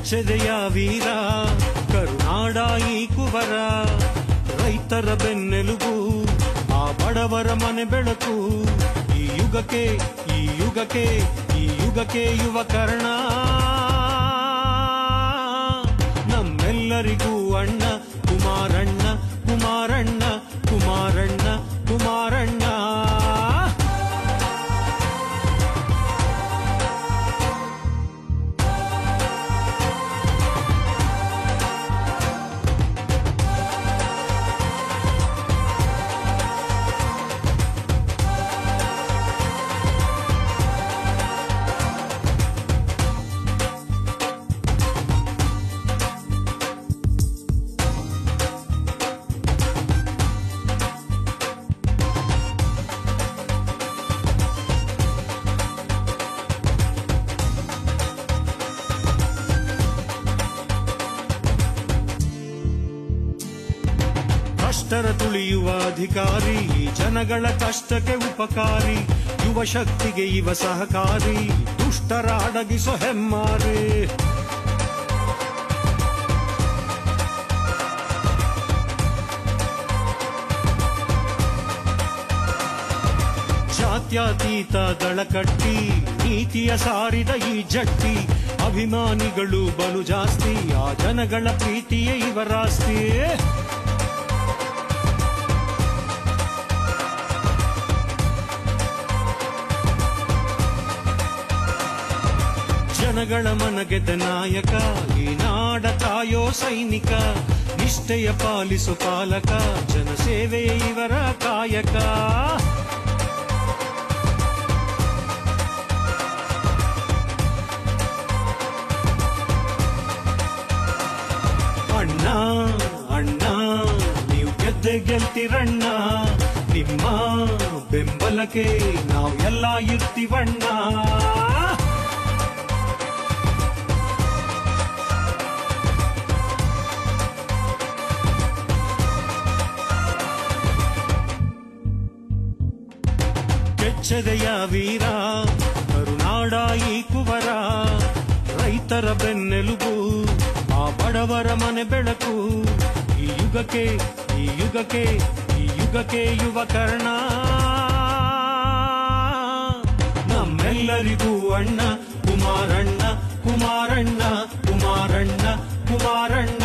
ಕೆಚ್ಚೆದೆಯ ವೀರ ಕರುನಾಡ ಈ ಕುವರ ರೈತರ ಬೆನ್ನೆಲುಬು ಆ ಬಡವರ ಮನೆ ಬೆಳಕು ಈ ಯುಗಕ್ಕೆ ಈ ಯುಗಕ್ಕೆ ಈ ಯುಗಕ್ಕೆ ಯುವ ಕರ್ಣ ನಮ್ಮೆಲ್ಲರಿಗೂ ಅಣ್ಣ ಕುಮಾರಣ್ಣ ಕುಮಾರಣ್ಣ ಕುಮಾರಣ್ಣ ಕುಮಾರಣ್ಣ ಕಷ್ಟರ ತುಳಿಯುವ ಅಧಿಕಾರಿ ಈ ಜನಗಳ ಕಷ್ಟಕ್ಕೆ ಉಪಕಾರಿ ಯುವ ಶಕ್ತಿಗೆ ಇವ ಸಹಕಾರಿ ದುಷ್ಟರ ಅಡಗಿಸೋ ಹೆಮ್ಮಾರಿ ಜಾತ್ಯತೀತ ದಳ ಕಟ್ಟಿ ನೀತಿಯ ಸಾರಿದ ಈ ಜಟ್ಟಿ ಅಭಿಮಾನಿಗಳು ಬಲು ಜಾಸ್ತಿ ಆ ಜನಗಳ ಪ್ರೀತಿಯೇ ಇವರಾಸ್ತಿ ಜನಗಳ ಮನಗೆದ ನಾಯಕ ಈ ನಾಡ ಕಾಯೋ ಸೈನಿಕ ನಿಷ್ಠೆಯ ಪಾಲಿಸು ಪಾಲಕ ಜನಸೇವೆಯೇ ಇವರ ಕಾಯಕ ಅಣ್ಣ ಅಣ್ಣ ನೀವು ಗೆದ್ದೆ ಗೆಲ್ತಿರಣ್ಣ ನಿಮ್ಮ ಬೆಂಬಲಕ್ಕೆ ನಾವು ಎಲ್ಲ ಇರ್ತೀವಣ್ಣ ಕೆಚ್ಚದೆಯ ವೀರ ಕರುನಾಡ ಈ ಕುವರ ರೈತರ ಬೆನ್ನೆಲುಬು ಆ ಬಡವರ ಮನೆ ಬೆಳಕು ಈ ಯುಗಕ್ಕೆ ಈ ಯುಗಕ್ಕೆ ಈ ಯುಗಕ್ಕೆ ಯುವ ಕರ್ಣ ನಮ್ಮೆಲ್ಲರಿಗೂ ಅಣ್ಣ ಕುಮಾರಣ್ಣ ಕುಮಾರಣ್ಣ ಕುಮಾರಣ್ಣ ಕುಮಾರಣ್ಣ